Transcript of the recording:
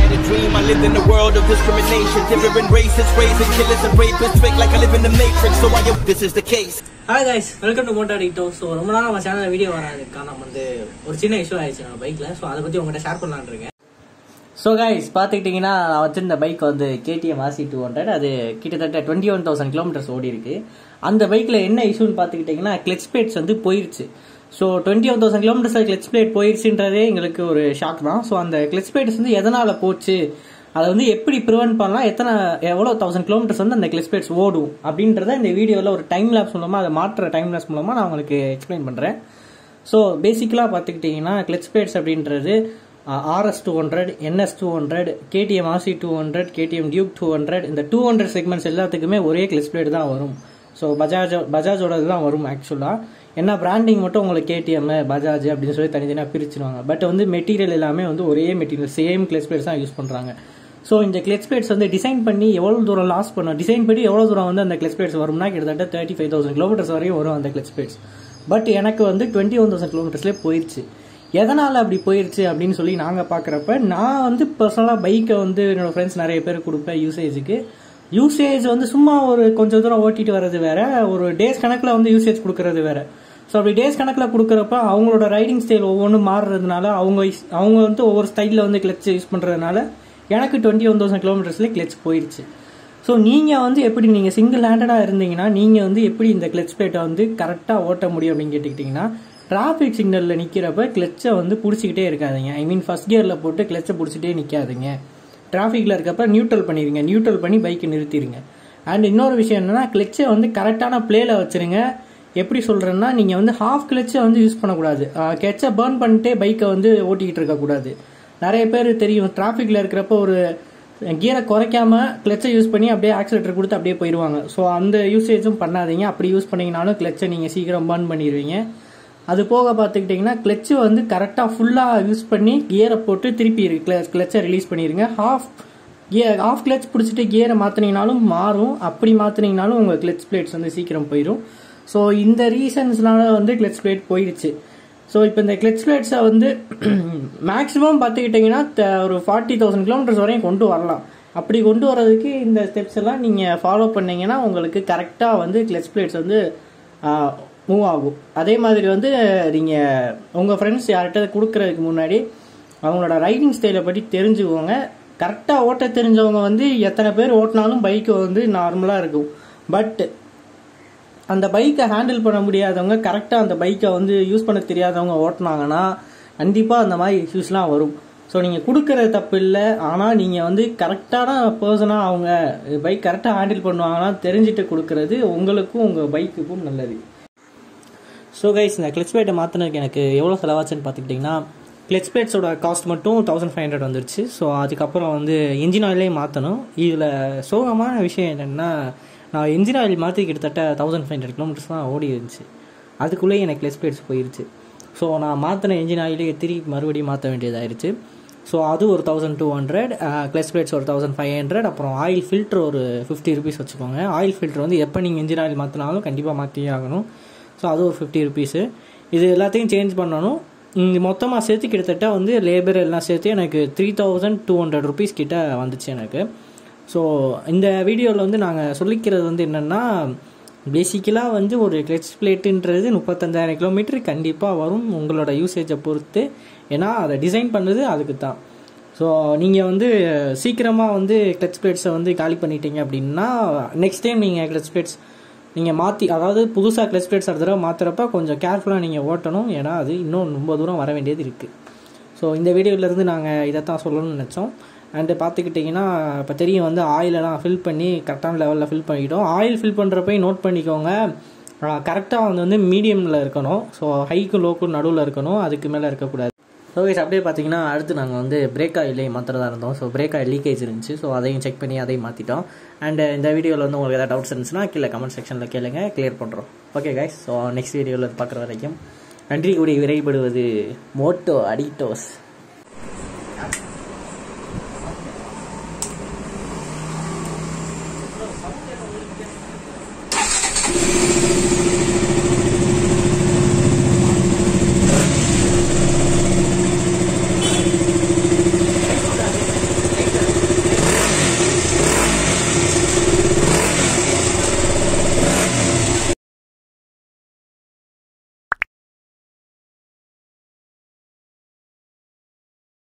had a dream, I lived in a world of discrimination. Different races, raising killers and rapists. Fake like I live in the matrix, so I hope this is the case. Hi guys welcome to motor டிக்டோ so ரொம்ப நாள் நம்ம சேனலில் video வராது காரணம் வந்து ஒரு சின்ன இஷ்யூ ஆயிடுச்சு நம்ம பைக்கில் ஸோ அதை பற்றி உங்கள்கிட்ட ஷேர் பண்ணலான்னு இருக்கேன் ஸோ கைஸ் பார்த்துக்கிட்டிங்கன்னா நான் வச்சிருந்த பைக் வந்து கேடிஎம் ஆர்சி டூ ஹண்ட்ரட் அது கிட்டத்தட்ட டுவெண்ட்டி ஒன் தௌசண்ட் கிலோமீட்டர்ஸ் ஓடி இருக்கு அந்த பைக்கில் என்ன இஷ்யூன்னு பார்த்துக்கிட்டிங்கன்னா கிளச் பிளேட்ஸ் வந்து போயிருச்சு so twenty one thousand kilometres clutch plate போயிருச்சுன்றதே எங்களுக்கு ஒரு ஷாக் தான் ஸோ அந்த கிளச் பிளேட்ஸ் வந்து எதனால் போச்சு அதை வந்து எப்படி ப்ரிவென்ட் பண்ணலாம் எத்தனை எவ்வளோ தௌசண்ட் கிலோமீட்டர்ஸ் வந்து அந்த கிளச் பிளேட்ஸ் ஓடும் அப்படின்றத இந்த வீடியோவில் ஒரு டைம் லேப்ஸ் மூலமாக அதை மாற்றுற டைம் லேப்ஸ் மூலமாக நான் உங்களுக்கு எக்ஸ்பிளைன் பண்ணுறேன் ஸோ பேசிக்கலாக பார்த்துக்கிட்டிங்கன்னா கிளச் பிளேட்ஸ் அப்படின்றது RS two hundred NS two hundred KTM RC two hundred KTM Duke two hundred இந்த டூ ஹண்ட்ரட் செக்மெண்ட்ஸ் எல்லாத்துக்குமே ஒரே கிளச் பிளேட் தான் வரும் ஸோ பஜாஜ் பஜாஜோட தான் வரும் ஆக்சுவலாக என்ன பிராண்டிங் மட்டும் உங்களுக்கு கேடிஎம் பஜாஜ் அப்படின்னு சொல்லி தனித்தனியாக பிரிச்சுருவாங்க பட் வந்து மெட்டீரியல் எல்லாமே வந்து ஒரே மெட்டீரியல் சேம் கிளச் பிளேட்ஸ் தான் யூஸ் பண்ணுறாங்க ஸோ இந்த கிளச் பிளேட்ஸ் வந்து டிசைன் பண்ணி எவ்வளோ தூரம் லாஸ் பண்ணும் டிசைன் பண்ணி எவ்வளோ தூரம் வந்து அந்த கிளச் பிளேட்ஸ் வரும்னா கிட்டத்தட்ட தேர்ட்டி ஃபைவ் தௌசண்ட் கிலோமீட்டர்ஸ் வரையும் வரும் அந்த கிளச் பிளேட்ஸ் பட் எனக்கு வந்து டுவெண்ட்டி ஒன் தௌசண்ட் கிலோமீட்டர்ஸ்லேயே போயிடுச்சு எதனால் அப்படி போயிடுச்சு அப்படின்னு சொல்லி நாங்கள் பார்க்குறப்ப நான் வந்து பர்சனலாக பைக்கை வந்து என்னோட ஃப்ரெண்ட்ஸ் நிறைய பேர் கொடுப்பேன் யூசேஜுக்கு யூசேஜ் வந்து சும்மா ஒரு கொஞ்சம் தூரம் ஓட்டிட்டு வர்றது வேற ஒரு டேஸ் கணக்கில் வந்து யூசேஜ் கொடுக்கறது வேற ஸோ அப்படி டேஸ் கணக்கில் கொடுக்குறப்ப அவங்களோட ரைடிங் ஸ்டைல் ஒவ்வொன்றும் மாறுறதுனால அவங்க இஸ்- அவங்க வந்து ஒவ்வொரு ஸ்டைலில் வந்து கிளச் யூஸ் பண்ணுறதுனால எனக்கு டுவெண்ட்டி ஒன் தௌசண்ட் கிலோமீட்டர்ஸ்லேயே கிளச் போயிடுச்சு ஸோ நீங்கள் வந்து எப்படி நீங்கள் சிங்கிள் ஹேண்டடாக இருந்தீங்கன்னா நீங்கள் வந்து எப்படி இந்த கிளச் பிளேட்டை வந்து கரெக்டாக ஓட்ட முடியும் அப்படின்னு கேட்டுக்கிட்டிங்கன்னா டிராஃபிக் சிக்னலில் நிற்கிறப்ப கிளச்சை வந்து பிடிச்சிக்கிட்டே இருக்காதீங்க ஐ மீன் ஃபர்ஸ்ட் கியரில் போட்டு கிளச்சை பிடிச்சிட்டே நிற்காதீங்க டிராஃபிக்கில் இருக்கப்ப நியூட்ரல் பண்ணிடுங்க நியூட்ரல் பண்ணி பைக்கை நிறுத்திடுங்க அண்ட் இன்னொரு விஷயம் என்னன்னா கிளச்சை வந்து கரெக்டான பிளேல வச்சிருங்க எப்படி சொல்கிறேன்னா நீங்கள் வந்து ஹாஃப் கிளச்சை வந்து யூஸ் பண்ணக்கூடாது கிளச்சை பேர்ன் பண்ணிட்டே பைக்கை வந்து ஓட்டிக்கிட்டு இருக்கக்கூடாது நிறைய பேர் தெரியும் டிராஃபிக்கில் இருக்கிறப்ப ஒரு கியரை குறைக்காம கிளச்சை யூஸ் பண்ணி அப்படியே ஆக்சிலேட்டர் கொடுத்து அப்படியே போயிடுவாங்க ஸோ அந்த யூசேஜும் பண்ணாதீங்க அப்படி யூஸ் பண்ணீங்கனாலும் கிளச்சை நீங்கள் சீக்கிரம் பர்ன் பண்ணிடுவீங்க அது போக பார்த்துக்கிட்டிங்கன்னா கிளச்சு வந்து கரெக்டாக ஃபுல்லாக யூஸ் பண்ணி கியரை போட்டு திருப்பி கிளச்சை ரிலீஸ் பண்ணிடுங்க ஹாஃப் கியர் ஆஃப் கிளச் பிடிச்சிட்டு கியரை மாற்றினீங்கனாலும் மாறும் அப்படி மாற்றினீங்கனாலும் உங்கள் கிளச் பிளேட்ஸ் வந்து சீக்கிரம் போயிடும் ஸோ இந்த ரீசன்ஸ்னால வந்து கிளச் பிளேட் போயிடுச்சு ஸோ இப்போ இந்த கிளச் பிளேட்ஸை வந்து மேக்ஸிமம் பார்த்துக்கிட்டிங்கன்னா த- ஒரு ஃபார்ட்டி தௌசண்ட் கிலோமீட்டர்ஸ் வரையும் கொண்டு வரலாம் அப்படி கொண்டு வரதுக்கு இந்த ஸ்டெப்ஸ் எல்லாம் நீங்கள் ஃபாலோ பண்ணீங்கன்னா உங்களுக்கு கரெக்டாக வந்து கிளச் பிளேட்ஸ் வந்து மூவ் ஆகும் அதே மாதிரி வந்து நீங்கள் உங்கள் ஃப்ரெண்ட்ஸ் யார்கிட்ட கொடுக்கறதுக்கு முன்னாடி அவங்களோட ரைடிங் ஸ்டைலை பற்றி தெரிஞ்சுக்கோங்க கரெக்டாக ஓட்ட தெரிஞ்சவங்க வந்து எத்தனை பேர் ஓட்டினாலும் பைக்கு வந்து நார்மலாக இருக்கும் பட் அந்த பைக்கை ஹேண்டில் பண்ண முடியாதவங்க கரெக்டாக அந்த பைக்கை வந்து யூஸ் பண்ண தெரியாதவங்க ஓட்டினாங்கன்னா கண்டிப்பாக அந்த மாதிரி இஷ்யூஸ்லாம் வரும் ஸோ நீங்கள் கொடுக்கறது தப்பு இல்லை ஆனால் நீங்கள் வந்து கரெக்டான பர்சனாக அவங்க பைக் கரெக்டாக ஹேண்டில் பண்ணுவாங்கன்னா தெரிஞ்சுட்டு கொடுக்கறது உங்களுக்கும் உங்கள் பைக்குக்கும் நல்லது ஸோ கைஸ் இந்த கிளச் பிளேட்டை மாற்றினதுக்கு எனக்கு எவ்வளோ செலவாச்சுன்னு பார்த்துக்கிட்டிங்கன்னா கிளச் பிளேட்ஸோட காஸ்ட் மட்டும் தௌசண்ட் ஃபைவ் ஹண்ட்ரட் வந்துருச்சு ஸோ அதுக்கப்புறம் வந்து இன்ஜின் ஆயிலே மாற்றணும் இதில் சோகமான விஷயம் என்னென்னா நான் இன்ஜின் ஆயில் மாற்றி கிட்டத்தட்ட தௌசண்ட் ஃபைவ் ஹண்ட்ரட் கிலோமீட்டர்ஸ் தான் ஓடி இருந்துச்சு அதுக்குள்ளேயே எனக்கு கிளச் பிளேட்ஸ் போயிருச்சு ஸோ நான் மாற்றின இன்ஜின் ஆயிலே திருப்பி மறுபடியும் மாற்ற வேண்டியதாயிருச்சு ஸோ அது ஒரு thousand two hundred clutch plates ஒரு தௌசண்ட் ஃபைவ் ஹண்ட்ரட் அப்புறம் ஆயில் ஃபில்டர் ஒரு ஃபிஃப்டி ருபீஸ் வச்சுக்கோங்க ஆயில் ஃபில்டர் வந்து எப்போ நீங்கள் இன்ஜின் ஆயில் மாற்றினாலும் கண்டிப்பாக மாற்றியே ஆகணும் ஸோ அது ஒரு ஃபிஃப்டி ருபீஸு இது எல்லாத்தையும் சேஞ்ச் பண்ணணும் மொத்தமாக சேர்த்து கிட்டத்தட்ட வந்து லேபர் எல்லாம் சேர்த்து எனக்கு three thousand two hundred rupees கிட்ட வந்துச்சு எனக்கு ஸோ இந்த வீடியோவில் வந்து நாங்கள் சொல்லிக்கிறது வந்து என்னென்னா பேசிக்கலாக வந்து ஒரு கிளச் பிளேட்டுன்றது முப்பத்தஞ்சாயிரம் கிலோமீட்டர் கண்டிப்பாக வரும் உங்களோட யூசேஜை பொறுத்து ஏன்னா அதை டிசைன் பண்ணது அதுக்கு தான் ஸோ நீங்கள் வந்து சீக்கிரமாக வந்து கிளச் பிளேட்ஸை வந்து காலி பண்ணிட்டீங்க அப்படின்னா நெக்ஸ்ட் டைம் நீங்கள் கிளச் பிளேட்ஸ் நீங்கள் மாற்றி அதாவது புதுசாக கிளச் பிளேட்ஸ் அடுத்த தடவை மாற்றுறப்ப கொஞ்சம் கேர்ஃபுல்லாக நீங்கள் ஓட்டணும் ஏன்னா அது இன்னும் ரொம்ப தூரம் வர வேண்டியது இருக்குது ஸோ இந்த வீடியோவிலேருந்து நாங்கள் இதை தான் சொல்லணும்னு நினச்சோம் அண்டு பார்த்துக்கிட்டிங்கன்னா இப்போ தெரியும் வந்து ஆயிலெல்லாம் ஃபில் பண்ணி கரெக்டான லெவலில் ஃபில் பண்ணிக்கிட்டோம் ஆயில் ஃபில் பண்ணுறப்பையும் நோட் பண்ணிக்கோங்க கரெக்டாக வந்து வந்து மீடியமில் இருக்கணும் ஸோ ஹைக்கும் லோக்கும் நடுவில் இருக்கணும் அதுக்கு மேலே இருக்கக்கூடாது ஸோ கைஸ் அப்படியே பார்த்தீங்கன்னா அடுத்து நாங்கள் வந்து பிரேக் ஆயிலே மாத்திரதா இருந்தோம் ஸோ பிரேக் ஆயில் லீக்கேஜ் இருந்துச்சு ஸோ அதையும் செக் பண்ணி அதையும் மாற்றிட்டோம் அண்ட் இந்த வீடியோவில் வந்து உங்களுக்கு ஏதாவது டவுட்ஸ் இருந்துச்சுன்னா கீழே கமெண்ட் செக்ஷனில் கேளுங்க கிளியர் பண்ணுறோம் ஓகே கைஸ் ஸோ நெக்ஸ்ட் வீடியோவில் பார்க்குற வரைக்கும் நன்றி கூடி விரைபடுவது மோட்டோ அடிட்டோஸ்